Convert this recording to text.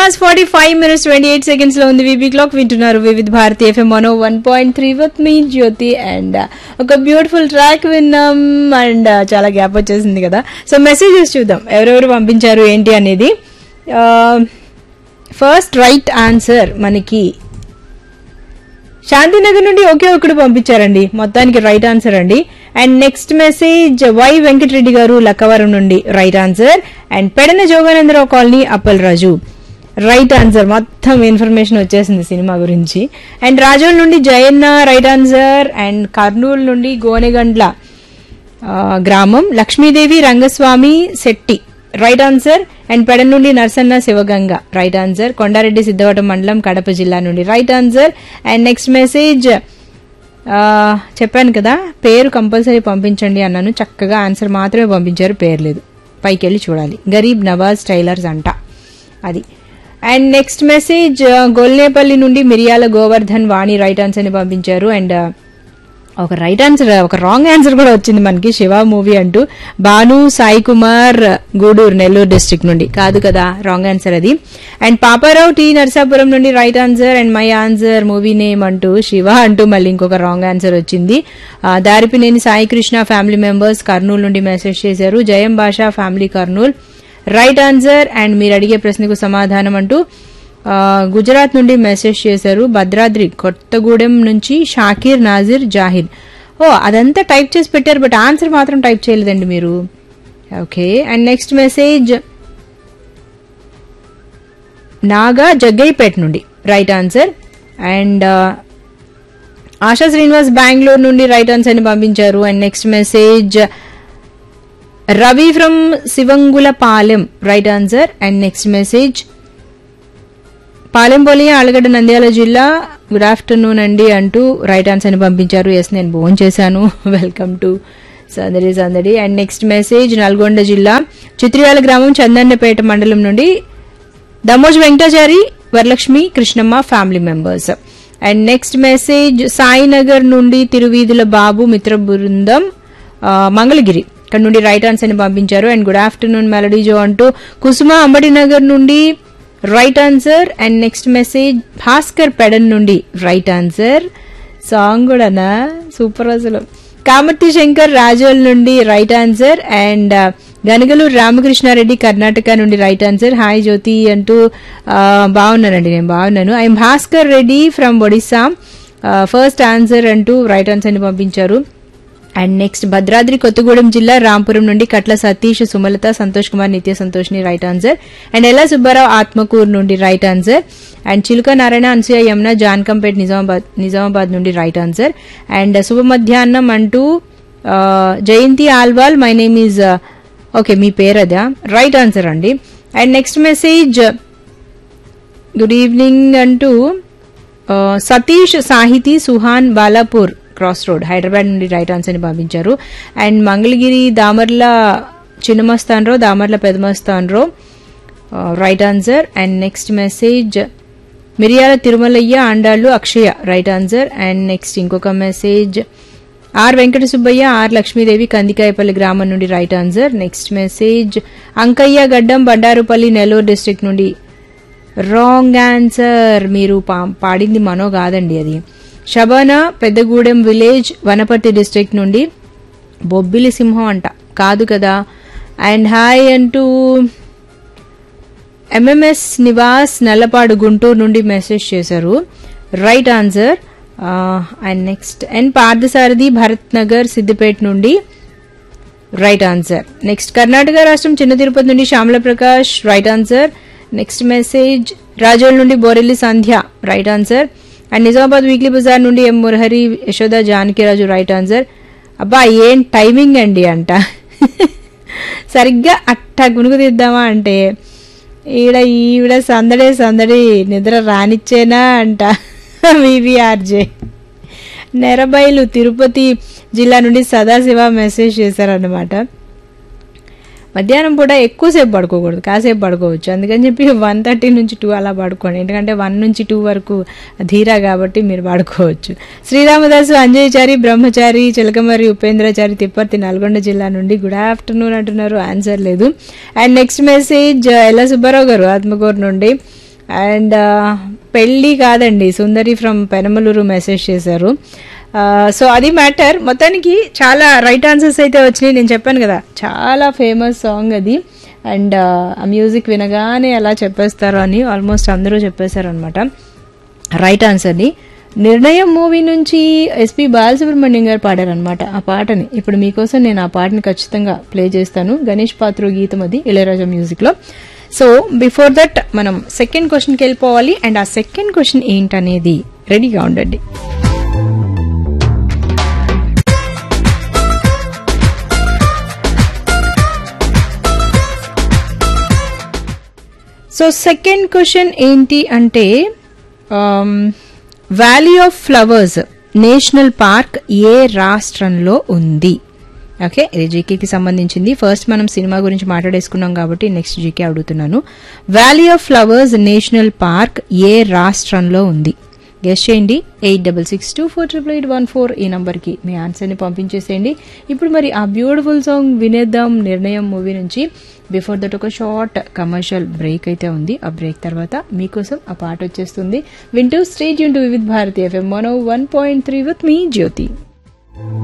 hours forty five minutes twenty eight seconds లో ఉంది VB clock వింటున్నారు వివిధ్ భారతి ఎఫ్ఎం మనో one point three with me Jyothi and ఒక beautiful track విన్నాం అండ్ చాలా గ్యాప్ వచ్చేసింది కదా సో మెసేజెస్ చూద్దాం ఎవరెవరు పంపించారు ఏంటి అనేది ఫస్ట్ రైట్ ఆన్సర్ మనకి శాంతినగర్ నుండి ఒకే ఒక్కడు పంపించారండి మొత్తానికి రైట్ ఆన్సర్ అండి and next message Y Venkatareddy గారు లక్కవరం నుండి right answer and Pedana Joganandarao colony Appal Raju right answer మొత్తం ఇన్ఫర్మేషన్ వచ్చేసింది సినిమా గురించి అండ్ రాజోల్ నుండి Jayanna right answer and Kurnool నుండి గోనెగండ్ల ఆ, గ్రామం Lakshmidevi Rangaswamy Shetty right answer and పెడ నుండి నర్సన్న శివగంగ రైట్ ఆన్సర్ కొండారెడ్డి సిద్ధవటం మండలం కడప జిల్లా నుండి right answer and next message ఆ, చెప్పాను కదా పేరు కంపల్సరీ పంపించండి అన్నాను చక్కగా ఆన్సర్ మాత్రమే పంపించారు పేరు లేదు పైకి వెళ్ళి చూడాలి గరీబ్ నవాజ్ టైలర్స్ అంట అది అండ్ నెక్స్ట్ మెసేజ్ గొల్నేపల్లి నుండి మిరియాల గోవర్ధన్ వాణి రైట్ ఆన్సర్ ని పంపించారు అండ్ ఒక రైట్ ఆన్సర్ ఒక రాంగ్ ఆన్సర్ కూడా వచ్చింది మనకి శివ మూవీ అంటూ భాను సాయి కుమార్ గూడూరు నెల్లూరు డిస్ట్రిక్ట్ నుండి కాదు కదా రాంగ్ ఆన్సర్ అది అండ్ పాపారావు టీ నర్సాపురం నుండి right answer and my answer movie name అంటూ శివ అంటూ మళ్ళీ ఇంకొక రాంగ్ ఆన్సర్ వచ్చింది ఆ, దారిపినేని సాయి కృష్ణ ఫ్యామిలీ మెంబర్స్ కర్నూలు నుండి మెసేజ్ చేశారు Jayam Basha family Kurnool right answer and మీరు అడిగే ప్రశ్నకు సమాధానం అంటూ ఆ, గుజరాత్ నుండి మెసేజ్ చేశారు భద్రాద్రి కొత్తగూడెం నుంచి షాకీర్ నాజిర్ జాహిద్ ఓ అదంతా టైప్ చేసి పెట్టారు బట్ ఆన్సర్ మాత్రం టైప్ చేయలేదండి మీరు okay and next message Naga Jaggaiahpet నుండి right answer and Asha Srinivas Bengaluru నుండి రైట్ ఆన్సర్ ని పంపించారు and next message Ravi from Sivangulapalem right answer and next message Palempalli Allagadda Nandyal జిల్లా గుడ్ ఆఫ్టర్నూన్ అండి అంటూ రైట్ ఆన్సర్ ని పంపించారు ఎస్ నేను భోజనం చేశాను వెల్కమ్ టు సందడి సందడి అండ్ నెక్స్ట్ మెసేజ్ నల్గొండ జిల్లా చిత్రియాల గ్రామం చందన్నపేట మండలం నుండి Damoj Venkatachari Varalakshmi Krishnamma family members and next message Sainagar నుండి తిరువీధుల బాబు మిత్ర బృందం ఆ, మంగళగిరి ఇక్కడ నుండి రైట్ ఆన్సర్ ని పంపించారు అండ్ గుడ్ ఆఫ్టర్నూన్ మెలడీ జో అంటూ కుసుమ అంబటి నగర్ నుండి right answer and next message Bhaskar Pedana నుండి రైట్ ఆన్సర్ సాంగ్ కూడానా సూపర్ అసలు కామర్తి శంకర్ రాజోల్ నుండి right answer and Ganagaluru Ramakrishnareddy Karnataka నుండి రైట్ ఆన్సర్ హాయ్ జ్యోతి అంటూ ఆ, బాగున్నానండి నేను బాగున్నాను I'm Bhaskar Reddy from Odisha first answer అంటూ రైట్ ఆన్సర్ ని పంపించారు అండ్ నెక్స్ట్ భద్రాద్రి కొత్తగూడెం జిల్లా రాంపురం నుండి కట్ల సతీష్ సుమలత సంతోష్ కుమార్ నిత్య సంతోష్ ని రైట్ ఆన్సర్ అండ్ ఎల్లా సుబ్బారావు ఆత్మకూరు నుండి రైట్ ఆన్సర్ అండ్ చిలుక నారాయణ అనసూయ యమున జాన్కంపేట్ నిజామాబాద్ నిజామాబాద్ నుండి రైట్ ఆన్సర్ అండ్ శుభ మధ్యాహ్నం అంటూ ఆ, Jayanthi Alwal my name is okay మీ పేరు అదా రైట్ ఆన్సర్ అండి and next message good evening అంటూ ఆ, సతీష్ సాహితీ సుహాన్ బాలాపూర్ క్రాస్ రోడ్ హైదరాబాద్ నుండి రైట్ ఆన్సర్ ని పంపించారు and Mangalagiri Damarla Chinnamastanrao Damarla Pedamastanrao right answer and next message Miriyala Tirumalaiah Andallu Akshaya right answer and next ఇంకొక message R Venkata Subbaiah R Lakshmidevi Kandikayapalli గ్రామం నుండి right answer next message Ankaiah గడ్డం బండారుపల్లి నెల్లూరు డిస్ట్రిక్ట్ నుండి రాంగ్ ఆన్సర్ మీరు పా- పాడింది మనో కాదండి అది షబానా పెద్దగూడెం విలేజ్ వనపర్తి డిస్ట్రిక్ట్ నుండి బొబ్బిలి సింహం అంట కాదు కదా అండ్ హాయ్ అంటూ ఎంఎంఎస్ నివాస్ నల్లపాడు గుంటూరు నుండి మెసేజ్ చేశారు right answer and next and Parthasarathi Bharat Nagar Siddipet నుండి రైట్ ఆన్సర్ నెక్స్ట్ కర్ణాటక రాష్ట్రం చిన్న తిరుపతి నుండి Shyamala Prakash right answer next message Razole నుండి Borelli Sandhya right answer and Nizamabad weekly bazaar నుండి M Murahari Yashoda Janakiraju right answer అబ్బా ఏం టైమింగ్ అండి అంట సరిగ్గా అట్టా గునుగు తీద్దామా అంటే ఈడ ఈవిడ సందడే సందడి నిద్ర రానిచ్చేనా అంట వివిఆర్జే నెరబైలు తిరుపతి జిల్లా నుండి సదాశివ మెసేజ్ చేశారన్నమాట మధ్యాహ్నం పూట ఎక్కువసేపు పడుకోకూడదు కాసేపు పడుకోవచ్చు అందుకని చెప్పి వన్ థర్టీ నుంచి టూ అలా పడుకోండి ఎందుకంటే వన్ నుంచి టూ వరకు ధీరా కాబట్టి మీరు పడుకోవచ్చు శ్రీరామదాసు అంజయచారి బ్రహ్మచారి చిలకమరి ఉపేంద్రచారి తిప్పర్తి నల్గొండ జిల్లా నుండి గుడ్ ఆఫ్టర్నూన్ అంటున్నారు ఆన్సర్ లేదు and next message Ella Subbarao గారు ఆత్మకూరు నుండి అండ్ పెళ్ళి కాదండి సుందరి ఫ్రమ్ పెనమలూరు మెసేజ్ చేశారు సో అది మ్యాటర్ మొత్తానికి చాలా రైట్ ఆన్సర్స్ అయితే వచ్చినాయి నేను చెప్పాను కదా చాలా ఫేమస్ సాంగ్ అది అండ్ ఆ మ్యూజిక్ వినగానే ఎలా చెప్పేస్తారు అని ఆల్మోస్ట్ అందరూ చెప్పేశారు అనమాట రైట్ ఆన్సర్ని నిర్ణయం మూవీ నుంచి ఎస్పి బాలసుబ్రహ్మణ్యం గారు పాడారనమాట ఆ పాటని ఇప్పుడు మీకోసం నేను ఆ పాటని ఖచ్చితంగా ప్లే చేస్తాను గణేష్ పాత్ర గీతం అది ఇళయరాజా మ్యూజిక్ లో సో బిఫోర్ దట్ మనం సెకండ్ క్వశ్చన్కి వెళ్ళిపోవాలి అండ్ ఆ సెకండ్ క్వశ్చన్ ఏంటనేది రెడీగా ఉండండి సో సెకండ్ క్వశ్చన్ ఏంటి అంటే valley of flowers national park ఏ రాష్ట్రంలో ఉంది ఓకే ఇది జీకేకి సంబంధించింది ఫస్ట్ మనం సినిమా గురించి మాట్లాడేసుకున్నాం కాబట్టి నెక్స్ట్ జీకే అడుగుతున్నాను valley of flowers national park ఏ రాష్ట్రంలో ఉంది గెస్ట్ చేయండి eight double six two four triple eight one four ఈ నంబర్కి మీ ఆన్సర్ని పంపించేసేయండి ఇప్పుడు మరి ఆ బ్యూటిఫుల్ సాంగ్ వినేద్దాం నిర్ణయం మూవీ నుంచి బిఫోర్ దట్ ఒక షార్ట్ కమర్షియల్ బ్రేక్ అయితే ఉంది ఆ బ్రేక్ తర్వాత మీకోసం ఆ పాట వచ్చేస్తుంది వింటూ స్టేజ్ యూన్ to Vividh Bharati FM one one point three with me Jyothi